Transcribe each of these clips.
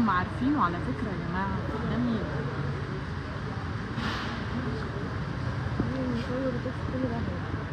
هم عارفينه على فكرة يا جماعة ده مين مصور ده في كل ده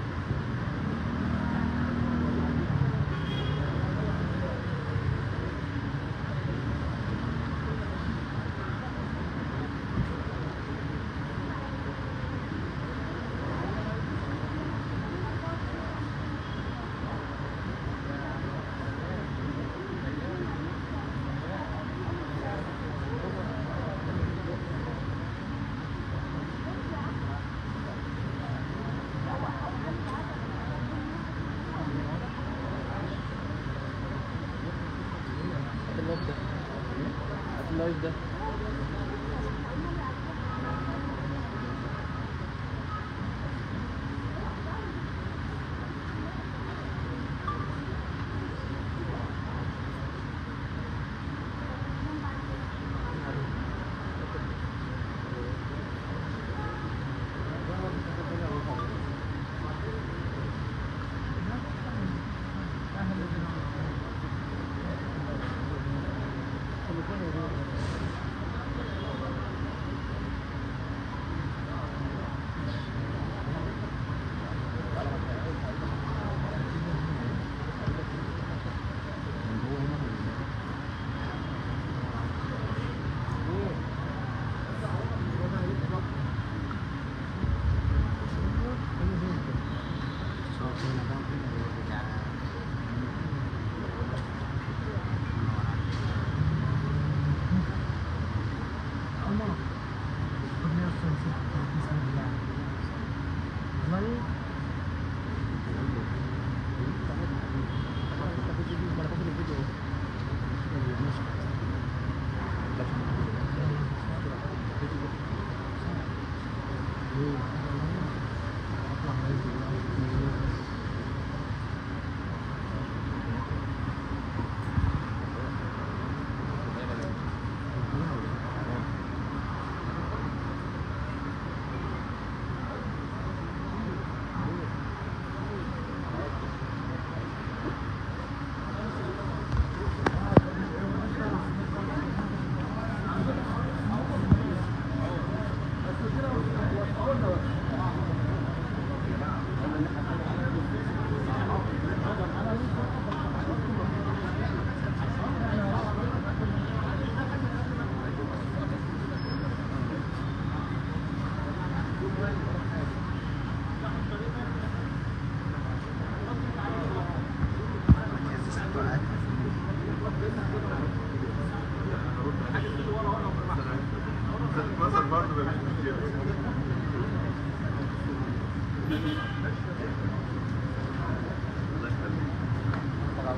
اللايف ده اللايف ده مثلا برضه مفيش مشكله الله يخليك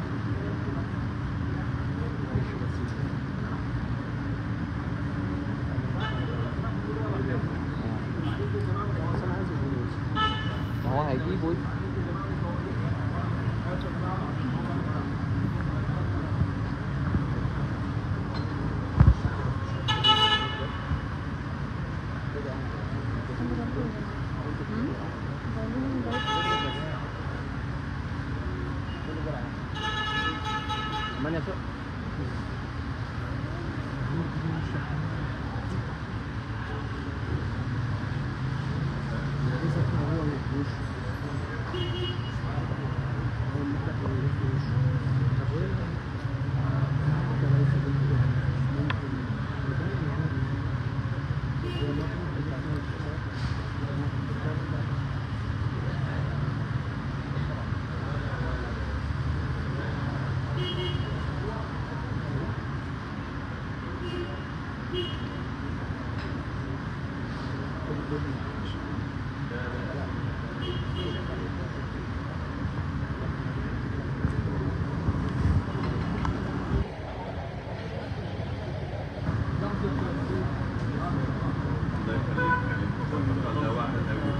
ما هو هيجيبه ثمانية سوق الله يخليك ما شاء الله واحد قوي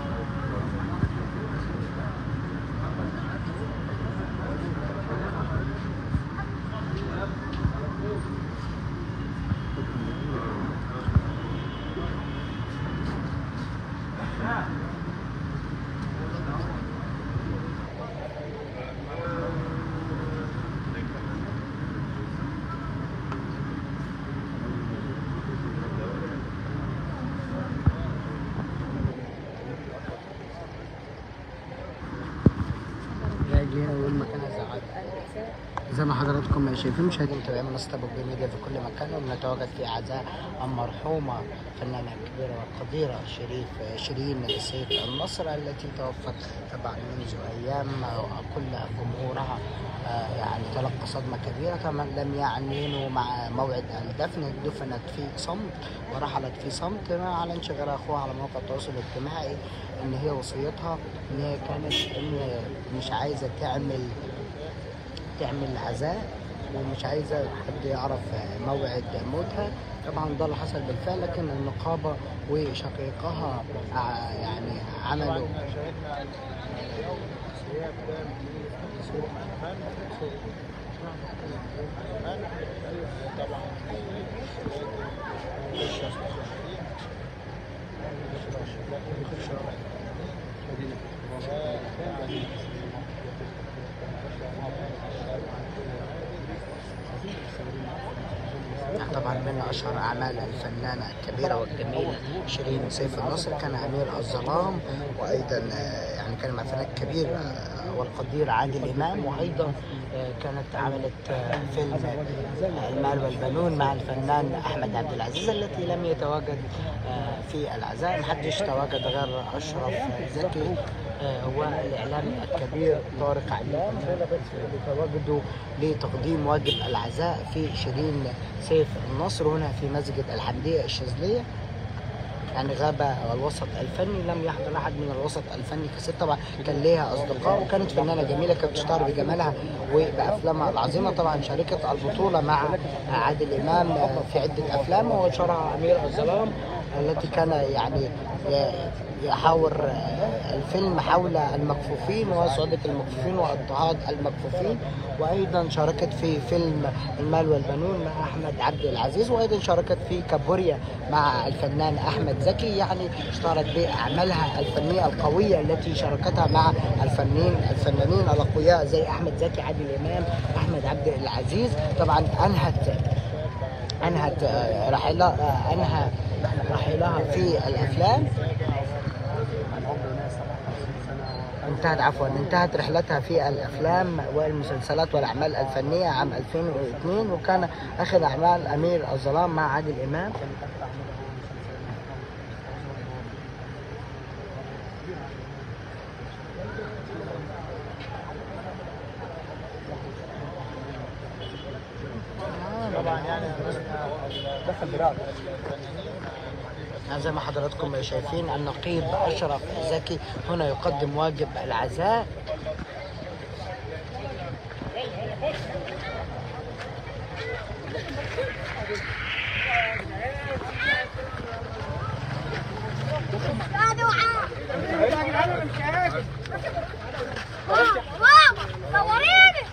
كبيرة والمكان زعل زي ما حضراتكم شايفين مشاهدين متابعين منصة أبو كبير ميديا في كل مكان وبنتواجد في عزاء المرحومة الفنانة الكبيرة والقديرة شريف شيرين سيف النصر التي توفت طبعا منذ أيام وكل جمهورها آه، يعني تلقى صدمة كبيرة كما لم يعلنوا مع موعد الدفن دفنت في صمت ورحلت في صمت ما أعلنش غير أخوها على مواقع التواصل الاجتماعي إن هي وصيتها إن هي كانت إن مش عايزة تعمل تعمل عزاء ومش عايزة حد يعرف موعد موتها طبعا ده اللي حصل بالفعل لكن النقابة وشقيقها ع- يعني عملوا طبعا من اشهر اعمال الفنانه الكبيره والجميله شيرين سيف النصر كان امير الظلام وايضا آه، يعني كان مع فنان كبير آه، والقدير عادل امام وايضا آه، كانت عملت آه، فيلم آه، المال والبنون مع الفنان احمد عبد العزيز التي لم يتواجد آه، في العزاء محدش تواجد غير اشرف زكي آه، هو الاعلامي الكبير طارق علي بتواجده لتقديم واجب العزاء في شيرين سيف النصر هنا في مسجد الحمديه الشاذليه يعني غاب الوسط الفني لم يحضر احد من الوسط الفني كثير طبعا كان ليها اصدقاء وكانت فنانه جميله كانت تشتهر بجمالها وبافلامها العظيمه طبعا شاركت البطوله مع عادل امام في عده افلام وشرع امير الظلام التي كان يعني يحاور الفيلم حول المكفوفين وصعوبة المكفوفين واضطهاد المكفوفين وأيضا شاركت في فيلم المال والبنون مع أحمد عبد العزيز وأيضا شاركت في كابوريا مع الفنان أحمد زكي يعني اشتهرت بأعمالها الفنية القوية التي شاركتها مع الفنانين الفنانين الأقوياء زي أحمد زكي عادل إمام أحمد عبد العزيز طبعا أنهت انهت آه، رحلة آه، انهى رحلها في الافلام انتهت عفوا انتهت رحلتها في الافلام والمسلسلات والاعمال الفنيه عام 2002 وكان اخر اعمال امير الظلام مع عادل امام يعني زي ما حضراتكم شايفين النقيب اشرف زكي هنا يقدم واجب العزاء ماما صوريني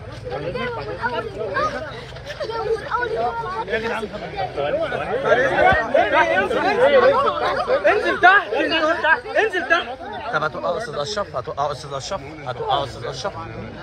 طب هتوقع استاذ اشرف هتوقع استاذ اشرف هتوقع استاذ اشرف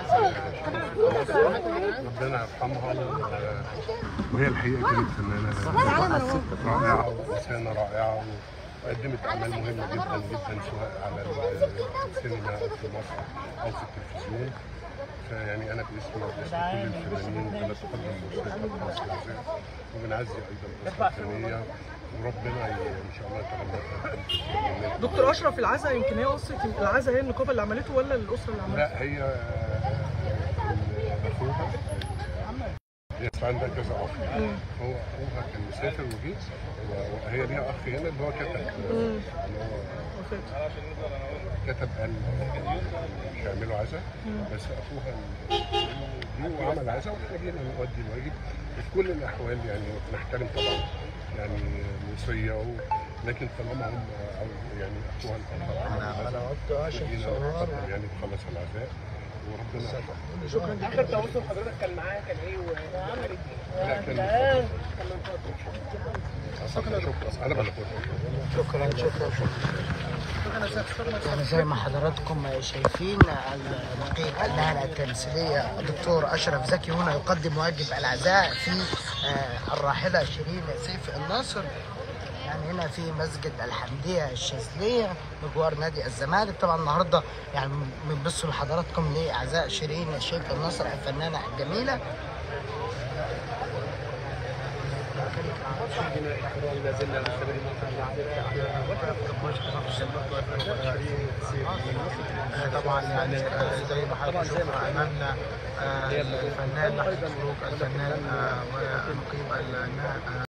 ربنا يرحمها و- وهي الحقيقه كانت فنانه رائعه وانسانه رائعه وقدمت اعمال مهمه جدا جدا سواء على السينما في مصر او في التلفزيون فيعني انا باسمي وباسم كل الفنانين بنتقدم بوصيه مصر العزاء وبنعزي ايضا الاسره الفنيه وربنا ي- ان شاء الله يتغلبها دكتور اشرف العزا يمكن هي قصه العزا هي النقابه اللي عملته ولا الاسره اللي عملته؟ لا هي آه، اخوها هي عندها كذا اخ هو اخوها كان مسافر وجه وهي ليها اخ هنا اللي هو كتب اللي هو كتب قال مش هيعملوا عزا بس اخوها جه وعمل عزا واحنا جينا نودي الواجب في كل الاحوال يعني نحترم طبعا يعني الوصيه و- لكن طالما هم عاوز- يعني اخوها الأكبر عمل عزا جينا نقدم يعني نخلص العزاء وربنا شكرا اخر تواصل حضرتك كان معاها كان ايه وعملت ايه؟ لا كان شكرا شكرا انا بشكرك شكرا شكرا شكرا يعني زي ما حضراتكم شايفين النقيب المهنة التمثيلية الدكتور أشرف زكي هنا يقدم واجب العزاء في آه، الراحلة شيرين سيف الناصر يعني هنا في مسجد الحمدية الشاذلية بجوار نادي الزمالك طبعا النهارده يعني بنبصوا لحضراتكم لأعزاء شيرين شيخ النصر الفنانة الجميلة طبعا يعني آه، زي ما حضرتك شفنا امامنا آه، الفنان محمود فاروق الفنان آه، ونقيب النائب